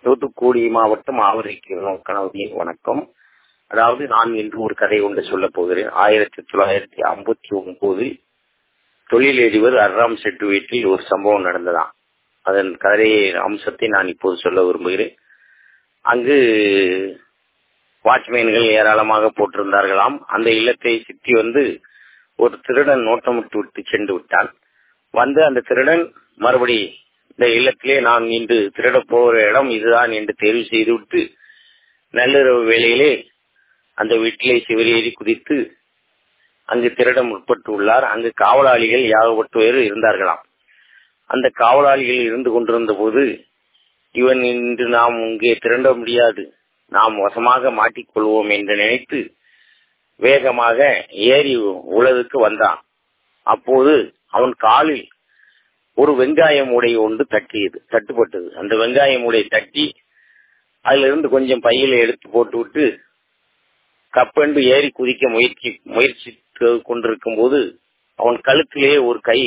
தூத்துக்குடி மாவட்டம் ஆவரைக்கு கணவதி வணக்கம் அதாவது நான் இன்று ஒரு கதை ஒன்று சொல்ல போகிறேன் ஆயிரத்தி தொள்ளாயிரத்தி ஐம்பத்தி ஒன்பதில் தொழிலதிபர் அர்ராம் செட்டு வீட்டில் ஒரு சம்பவம் நடந்ததாம் அதன் கதை அம்சத்தை நான் இப்போது சொல்ல விரும்புகிறேன் அங்கு வாட்ச்மேன்கள் ஏராளமாக போட்டிருந்தார்களாம் அந்த இல்லத்தை சுற்றி வந்து ஒரு திருடன் நோட்டமிட்டு விட்டு சென்று விட்டான் வந்து அந்த திருடன் மறுபடி இந்த இல்லத்திலே நான் இன்று திருட போகிற இடம் இதுதான் என்று தேர்வு செய்துவிட்டு நள்ளிரவு வேளையிலே அந்த வீட்டிலே சிவரேறி குதித்து அங்கு திருட முற்பட்டு உள்ளார் அங்கு காவலாளிகள் யாகப்பட்டு பேர் இருந்தார்களாம் அந்த காவலாளிகள் இருந்து கொண்டிருந்த போது இவன் இன்று நாம் இங்கே திரண்ட முடியாது நாம் வசமாக மாட்டிக்கொள்வோம் என்று நினைத்து வேகமாக ஏறி உலகுக்கு வந்தான் அப்போது அவன் காலில் ஒரு வெங்காய மூடை ஒன்று தட்டியது தட்டுப்பட்டது அந்த வெங்காய மூடை தட்டி அதுல இருந்து கொஞ்சம் பையில எடுத்து போட்டு விட்டு கப்பென்று ஏறி குதிக்க முயற்சி முயற்சி கொண்டிருக்கும் போது அவன் கழுத்திலே ஒரு கை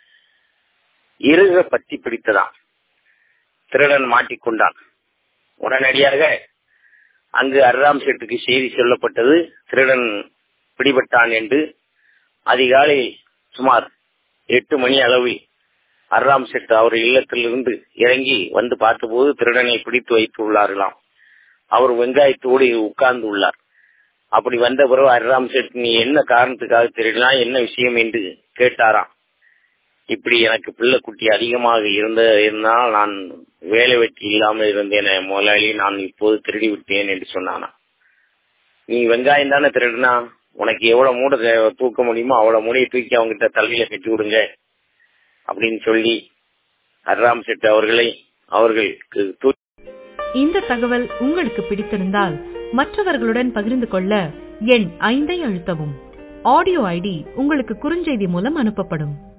இறுக பற்றி பிடித்ததாம் திருடன் மாட்டிக்கொண்டான் உடனடியாக அங்கு அர்ராம் செட்டுக்கு செய்தி சொல்லப்பட்டது திருடன் பிடிபட்டான் என்று அதிகாலை சுமார் எட்டு மணி அளவில் அர்ராம் செட் அவர் இல்லத்திலிருந்து இறங்கி வந்து பார்த்தபோது திருடனை பிடித்து வைத்து உள்ளார்களாம் அவர் வெங்காயத்தோடு உட்கார்ந்து உள்ளார் அப்படி வந்த பிறகு அர்ராம் செட் நீ என்ன காரணத்துக்காக திருடினா என்ன விஷயம் என்று கேட்டாராம் இப்படி எனக்கு பிள்ளை குட்டி அதிகமாக இருந்த இருந்தால் நான் வேலை வெட்டி இல்லாமல் இருந்தேன் முதலாளி நான் இப்போது திருடி விட்டேன் என்று சொன்னானா நீ வெங்காயம் தானே திருடினா உனக்கு எவ்வளவு மூடை தூக்க முடியுமோ அவ்வளவு மூடையை தூக்கி அவங்ககிட்ட தலையில கட்டி விடுங்க அப்படின்னு சொல்லி அர்ராம் செட் அவர்களை அவர்களுக்கு இந்த தகவல் உங்களுக்கு பிடித்திருந்தால் மற்றவர்களுடன் பகிர்ந்து கொள்ள எண் ஐந்தை அழுத்தவும் ஆடியோ ஐடி உங்களுக்கு குறுஞ்செய்தி மூலம் அனுப்பப்படும்